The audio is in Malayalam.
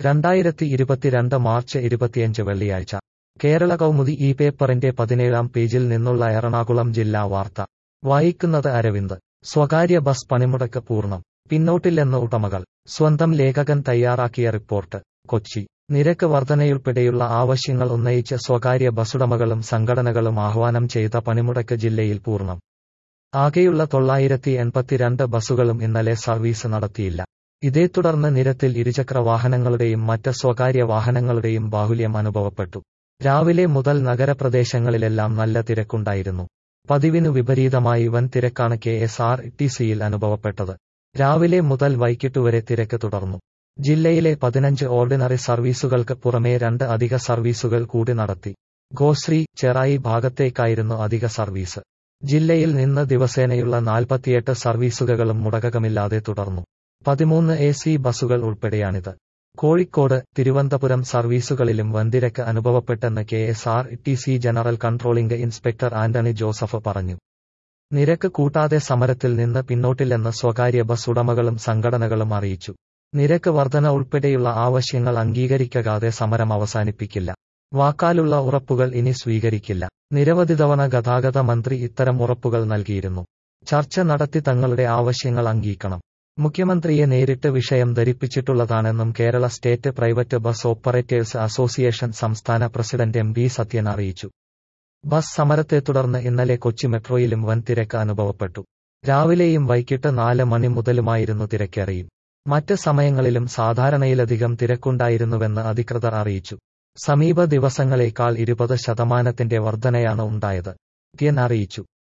രണ്ടായിരത്തി ഇരുപത്തിരണ്ട് മാർച്ച് ഇരുപത്തിയഞ്ച് വെള്ളിയാഴ്ച കേരള കൗമുദി ഈ പേപ്പറിന്റെ പതിനേഴാം പേജിൽ നിന്നുള്ള എറണാകുളം ജില്ലാ വാർത്ത വായിക്കുന്നത് അരവിന്ദ് സ്വകാര്യ ബസ് പണിമുടക്ക് പൂർണ്ണം പിന്നോട്ടില്ലെന്ന് ഉടമകൾ സ്വന്തം ലേഖകൻ തയ്യാറാക്കിയ റിപ്പോർട്ട് കൊച്ചി നിരക്ക് വർധനയുൾപ്പെടെയുള്ള ആവശ്യങ്ങൾ ഉന്നയിച്ച് സ്വകാര്യ ബസ്സുടമകളും സംഘടനകളും ആഹ്വാനം ചെയ്ത പണിമുടക്ക് ജില്ലയിൽ പൂർണ്ണം ആകെയുള്ള തൊള്ളായിരത്തി എൺപത്തിരണ്ട് ബസ്സുകളും ഇന്നലെ സർവീസ് നടത്തിയില്ല ഇതേ തുടർന്ന് നിരത്തിൽ ഇരുചക്ര വാഹനങ്ങളുടെയും മറ്റ് സ്വകാര്യ വാഹനങ്ങളുടെയും ബാഹുല്യം അനുഭവപ്പെട്ടു രാവിലെ മുതൽ നഗരപ്രദേശങ്ങളിലെല്ലാം നല്ല തിരക്കുണ്ടായിരുന്നു പതിവിനു വിപരീതമായി വൻ തിരക്കാണ് കെ എസ് ആർ ടി സിയിൽ അനുഭവപ്പെട്ടത് രാവിലെ മുതൽ വൈകിട്ട് വരെ തിരക്ക് തുടർന്നു ജില്ലയിലെ പതിനഞ്ച് ഓർഡിനറി സർവീസുകൾക്ക് പുറമേ രണ്ട് അധിക സർവീസുകൾ കൂടി നടത്തി ഗോശ്രീ ചെറായി ഭാഗത്തേക്കായിരുന്നു അധിക സർവീസ് ജില്ലയിൽ നിന്ന് ദിവസേനയുള്ള നാൽപ്പത്തിയെട്ട് സർവീസുകളും മുടക്കമില്ലാതെ തുടർന്നു പതിമൂന്ന് എ സി ബസ്സുകൾ ഉൾപ്പെടെയാണിത് കോഴിക്കോട് തിരുവനന്തപുരം സർവീസുകളിലും വൻതിരക്ക് അനുഭവപ്പെട്ടെന്ന് K S R T C general controlling inspector Antony Joseph പറഞ്ഞു നിരക്ക് കൂട്ടാതെ സമരത്തിൽ നിന്ന് പിന്നോട്ടില്ലെന്ന് സ്വകാര്യ ബസ് ഉടമകളും സംഘടനകളും അറിയിച്ചു നിരക്ക് വർധന ഉൾപ്പെടെയുള്ള ആവശ്യങ്ങൾ അംഗീകരിക്കാതെ സമരം അവസാനിപ്പിക്കില്ല വാക്കാലുള്ള ഉറപ്പുകൾ ഇനി സ്വീകരിക്കില്ല നിരവധി തവണ ഗതാഗത മന്ത്രി ഇത്തരം ഉറപ്പുകൾ നൽകിയിരുന്നു ചർച്ച നടത്തി തങ്ങളുടെ ആവശ്യങ്ങൾ അംഗീകരിക്കണം മുഖ്യമന്ത്രിയെ നേരിട്ട് വിഷയം ധരിപ്പിച്ചിട്ടുള്ളതാണെന്നും Kerala state private bus operators association സംസ്ഥാന പ്രസിഡന്റ് എം ബി സത്യൻ അറിയിച്ചു ബസ് സമരത്തെ തുടർന്ന് ഇന്നലെ കൊച്ചി മെട്രോയിലും വൻ തിരക്ക് അനുഭവപ്പെട്ടു രാവിലെയും വൈകിട്ട് നാല് മണി മുതലുമായിരുന്നു തിരക്കേറിയും മറ്റ് സമയങ്ങളിലും സാധാരണയിലധികം തിരക്കുണ്ടായിരുന്നുവെന്ന് അധികൃതർ അറിയിച്ചു സമീപ ദിവസങ്ങളേക്കാൾ ഇരുപത് ശതമാനത്തിന്റെ വർധനയാണ് ഉണ്ടായത് ത്യൻ അറിയിച്ചു